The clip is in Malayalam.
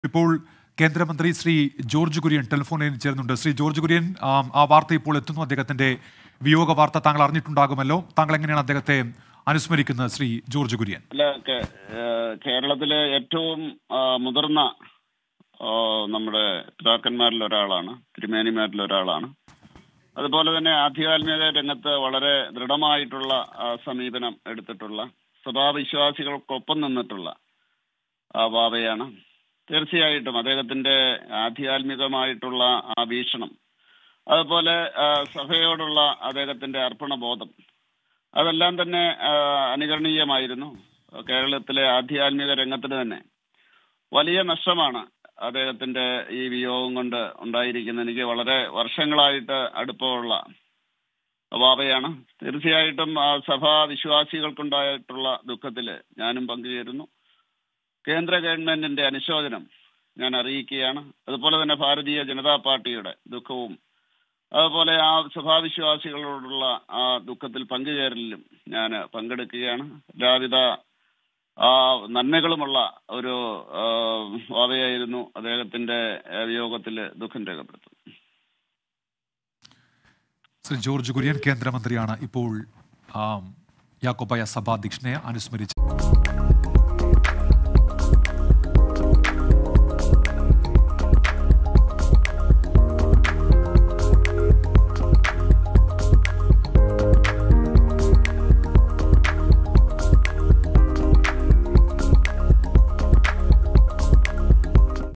ഇപ്പോൾ കേന്ദ്രമന്ത്രി ശ്രീ ജോർജ് കുര്യൻ ടെലിഫോണിൽ ചേരുന്നുണ്ട് ശ്രീ ജോർജ് കുര്യൻ ആം, ആ വാർത്ത ഇപ്പോൾ എത്തുന്നു അദ്ദേഹത്തിന്റെ വിയോഗ വാർത്ത താങ്കൾ അറിഞ്ഞിട്ടുണ്ടാകുമല്ലോ താങ്കൾ എങ്ങനെയാണ് അദ്ദേഹത്തെ അനുസ്മരിക്കുന്നത് ശ്രീ ജോർജ് കുര്യൻ അല്ല കേ- ഏഹ് കേരളത്തിലെ ഏറ്റവും ആ, മുതിർന്ന ആ, നമ്മുടെ പിതാക്കന്മാരിൽ ഒരാളാണ് തിരുമേനിമാരിൽ ഒരാളാണ് അതുപോലെ തന്നെ ആധ്യാത്മിക രംഗത്ത് വളരെ ദൃഢമായിട്ടുള്ള ആ, സമീപനം എടുത്തിട്ടുള്ള സഭാവിശ്വാസികൾക്കൊപ്പം നിന്നിട്ടുള്ള ആ, ബാബയാണ് തീർച്ചയായിട്ടും അദ്ദേഹത്തിന്റെ ആധ്യാത്മികമായിട്ടുള്ള ആ വീക്ഷണം അതുപോലെ ആ, സഭയോടുള്ള അദ്ദേഹത്തിന്റെ അർപ്പണബോധം അതെല്ലാം തന്നെ ആ, അനുകരണീയമായിരുന്നു കേരളത്തിലെ ആധ്യാത്മിക രംഗത്തിന് തന്നെ വലിയ നഷ്ടമാണ് അദ്ദേഹത്തിന്റെ ഈ വിയോഗം കൊണ്ട് ഉണ്ടായിരിക്കുന്നത് എനിക്ക് വളരെ വർഷങ്ങളായിട്ട് അടുപ്പമുള്ള ബാബയാണ് തീർച്ചയായിട്ടും ആ സഭാ വിശ്വാസികൾക്കുണ്ടായിട്ടുള്ള ദുഃഖത്തില് ഞാനും പങ്കുചേരുന്നു കേന്ദ്ര ഗവൺമെന്റിന്റെ അനുശോചനം ഞാൻ അറിയിക്കുകയാണ് അതുപോലെ തന്നെ ഭാരതീയ ജനതാ പാർട്ടിയുടെ ദുഃഖവും അതുപോലെ ആ സഭാവിശ്വാസികളോടുള്ള ആ ദുഃഖത്തിൽ പങ്കുചേരലിലും ഞാൻ പങ്കെടുക്കുകയാണ് എല്ലാവിധ ആ നന്മകളുമുള്ള ഒരു ആ, വാവയായിരുന്നു അദ്ദേഹത്തിന്റെ ആ, വിയോഗത്തിൽ ദുഃഖം രേഖപ്പെടുത്തുന്നത് ശ്രീ ജോർജ് കുര്യൻ കേന്ദ്രമന്ത്രിയാണ് ഇപ്പോൾ ആം, യാക്കോബായ സഭാധ്യക്ഷനെ അനുസ്മരിച്ചത്